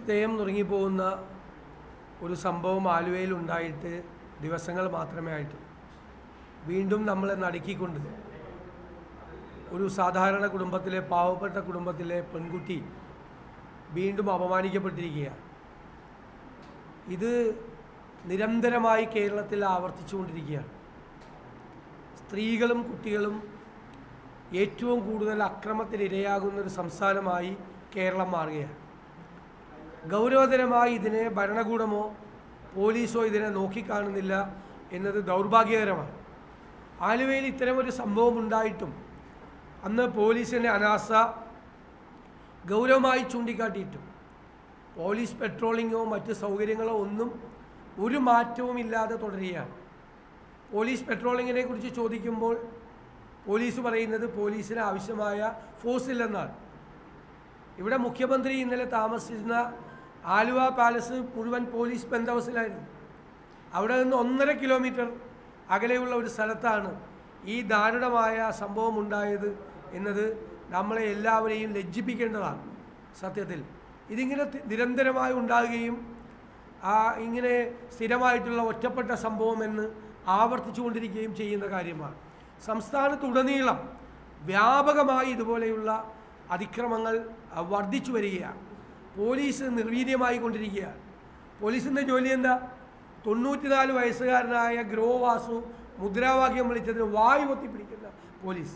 ഹൃദയം നുറുങ്ങിപ്പോകുന്ന ഒരു സംഭവം ആലുവയിൽ ഉണ്ടായിട്ട് ദിവസങ്ങൾ മാത്രമേ ആയിട്ടുള്ളൂ വീണ്ടും നമ്മളെ നടുക്കിക്കൊണ്ട് ഒരു സാധാരണ കുടുംബത്തിലെ പാവപ്പെട്ട കുടുംബത്തിലെ പെൺകുട്ടി വീണ്ടും അപമാനിക്കപ്പെട്ടിരിക്കുകയാണ് ഇത് നിരന്തരമായി കേരളത്തിൽ ആവർത്തിച്ചുകൊണ്ടിരിക്കുകയാണ് സ്ത്രീകളും കുട്ടികളും ഏറ്റവും കൂടുതൽ അക്രമത്തിന് ഇരയാകുന്ന ഒരു സംസ്ഥാനമായി കേരളം മാറുകയാണ് ഗൗരവതരമായി ഇതിനെ ഭരണകൂടമോ പോലീസോ ഇതിനെ നോക്കിക്കാണുന്നില്ല എന്നത് ദൗർഭാഗ്യകരമാണ് ആലുവയിൽ ഇത്തരമൊരു സംഭവം ഉണ്ടായിട്ടും അന്ന് പോലീസിൻ്റെ അനാസ ഗൗരവമായി ചൂണ്ടിക്കാട്ടിയിട്ടും പോലീസ് പെട്രോളിങ്ങോ മറ്റ് സൗകര്യങ്ങളോ ഒന്നും ഒരു മാറ്റവും ഇല്ലാതെ തുടരുകയാണ് പോലീസ് പെട്രോളിങ്ങിനെ കുറിച്ച് ചോദിക്കുമ്പോൾ പോലീസ് പറയുന്നത് പോലീസിന് ആവശ്യമായ ഫോഴ്സ് ഇല്ലെന്നാണ് ഇവിടെ മുഖ്യമന്ത്രി ഇന്നലെ താമസിച്ചിരുന്ന ആലുവ പാലസ് മുഴുവൻ പോലീസ് ബന്ദോബസ്തിലായിരുന്നു അവിടെ നിന്ന് ഒന്നര കിലോമീറ്റർ അകലെയുള്ള ഒരു സ്ഥലത്താണ് ഈ ദാരുണമായ സംഭവം ഉണ്ടായത് എന്നത് നമ്മളെ എല്ലാവരെയും ലജ്ജിപ്പിക്കേണ്ടതാണ് സത്യത്തിൽ ഇതിങ്ങനെ തി- നിരന്തരമായി ഉണ്ടാകുകയും ആ ഇങ്ങനെ സ്ഥിരമായിട്ടുള്ള ഒറ്റപ്പെട്ട സംഭവം എന്ന് ആവർത്തിച്ചുകൊണ്ടിരിക്കുകയും ചെയ്യുന്ന കാര്യമാണ് സംസ്ഥാനത്തുടനീളം വ്യാപകമായി ഇതുപോലെയുള്ള അതിക്രമങ്ങൾ അഹ്, വർദ്ധിച്ചു വരികയാണ് പോലീസ് നിർവീര്യമായി കൊണ്ടിരിക്കുകയാണ് പോലീസിൻ്റെ ജോലി എന്താ തൊണ്ണൂറ്റിനാല് വയസ്സുകാരനായ ഗ്രോവാസു മുദ്രാവാക്യം വിളിച്ചതിന് വായു പൊത്തിപ്പിടിക്കുന്ന പോലീസ്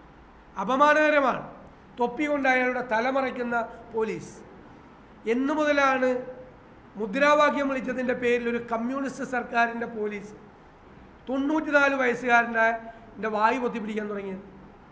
അപമാനകരമാണ് തൊപ്പി കൊണ്ട് അയാളുടെ തലമറയ്ക്കുന്ന പോലീസ് എന്നു മുതലാണ് മുദ്രാവാക്യം വിളിച്ചതിൻ്റെ പേരിൽ ഒരു കമ്മ്യൂണിസ്റ്റ് സർക്കാരിൻ്റെ പോലീസ് തൊണ്ണൂറ്റിനാല് വയസ്സുകാരൻ്റെ ൻ്റെ വായു പൊത്തിപ്പിടിക്കാൻ തുടങ്ങിയത്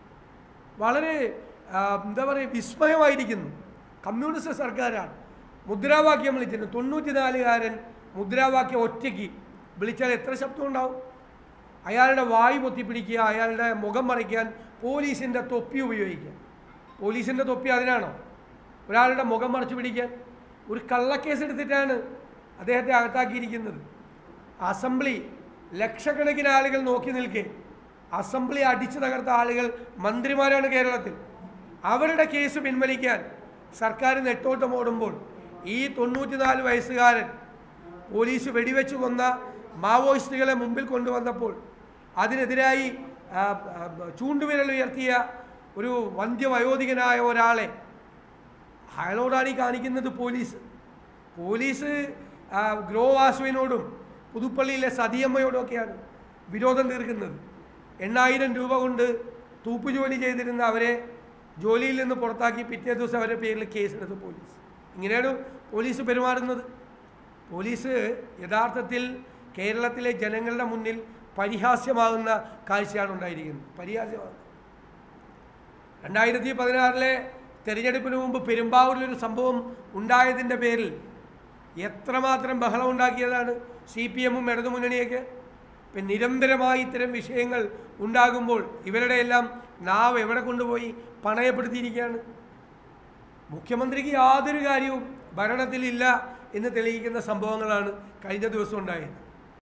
വളരെ ആ, എന്താ പറയുക വിസ്മയമായിരിക്കുന്നു കമ്മ്യൂണിസ്റ്റ് സർക്കാരാണ് മുദ്രാവാക്യം വിളിച്ചിട്ട് തൊണ്ണൂറ്റിനാലുകാരൻ മുദ്രാവാക്യം ഒറ്റയ്ക്ക് വിളിച്ചാൽ എത്ര ശബ്ദം ഉണ്ടാവും അയാളുടെ വായു പൊത്തിപ്പിടിക്കുക അയാളുടെ മുഖം മറയ്ക്കാൻ പോലീസിൻ്റെ തൊപ്പി ഉപയോഗിക്കുക പോലീസിൻ്റെ തൊപ്പി അതിനാണോ ഒരാളുടെ മുഖം മറച്ചു പിടിക്കാൻ ഒരു കള്ളക്കേസ് എടുത്തിട്ടാണ് അദ്ദേഹത്തെ അകത്താക്കിയിരിക്കുന്നത് അസംബ്ലി ലക്ഷക്കണക്കിന് ആളുകൾ നോക്കി നിൽക്കെ അസംബ്ലി അടിച്ചു തകർത്ത ആളുകൾ മന്ത്രിമാരാണ് കേരളത്തിൽ അവരുടെ കേസ് പിൻവലിക്കാൻ സർക്കാർ നെട്ടോട്ടം ഓടുമ്പോൾ ഈ തൊണ്ണൂറ്റിനാല് വയസ്സുകാരൻ പോലീസ് വെടിവെച്ച് കൊന്ന മാവോയിസ്റ്റുകളെ മുമ്പിൽ കൊണ്ടുവന്നപ്പോൾ അതിനെതിരായി ആ, ആ, ചൂണ്ടുവിരൽ ഉയർത്തിയ ഒരു വന്ധ്യവയോധികനായ ഒരാളെ അയാളോടാണ് ഈ കാണിക്കുന്നത് പോലീസ് പോലീസ് ആ, ഗ്രോ വാസുവിനോടും പുതുപ്പള്ളിയിലെ സതിയമ്മയോടും ഒക്കെയാണ് വിരോധം തീർക്കുന്നത് എണ്ണായിരം രൂപ കൊണ്ട് തൂപ്പ് ജോലി ചെയ്തിരുന്ന അവരെ ജോലിയിൽ നിന്ന് പുറത്താക്കി പിറ്റേ ദിവസം അവരുടെ പേരിൽ കേസെടുത്തു പോലീസ് ഇങ്ങനെയാണ് പോലീസ് പെരുമാറുന്നത് പോലീസ് യഥാർത്ഥത്തിൽ കേരളത്തിലെ ജനങ്ങളുടെ മുന്നിൽ പരിഹാസ്യമാകുന്ന കാഴ്ചയാണ് ഉണ്ടായിരിക്കുന്നത് പരിഹാസ്യമാണ് രണ്ടായിരത്തി പതിനാറിലെ തെരഞ്ഞെടുപ്പിന് മുമ്പ് പെരുമ്പാവൂരിലൊരു സംഭവം ഉണ്ടായതിൻ്റെ പേരിൽ എത്രമാത്രം ബഹളം ഉണ്ടാക്കിയതാണ് സി പി എമ്മും ഇടതുമുന്നണിയൊക്കെ ഇപ്പം നിരന്തരമായി ഇത്തരം വിഷയങ്ങൾ ഉണ്ടാകുമ്പോൾ ഇവരുടെ എല്ലാം നാവ് എവിടെ കൊണ്ടുപോയി പണയപ്പെടുത്തിയിരിക്കുകയാണ് മുഖ്യമന്ത്രിക്ക് യാതൊരു കാര്യവും ഭരണത്തിലില്ല എന്ന് തെളിയിക്കുന്ന സംഭവങ്ങളാണ് കഴിഞ്ഞ ദിവസം ഉണ്ടായത്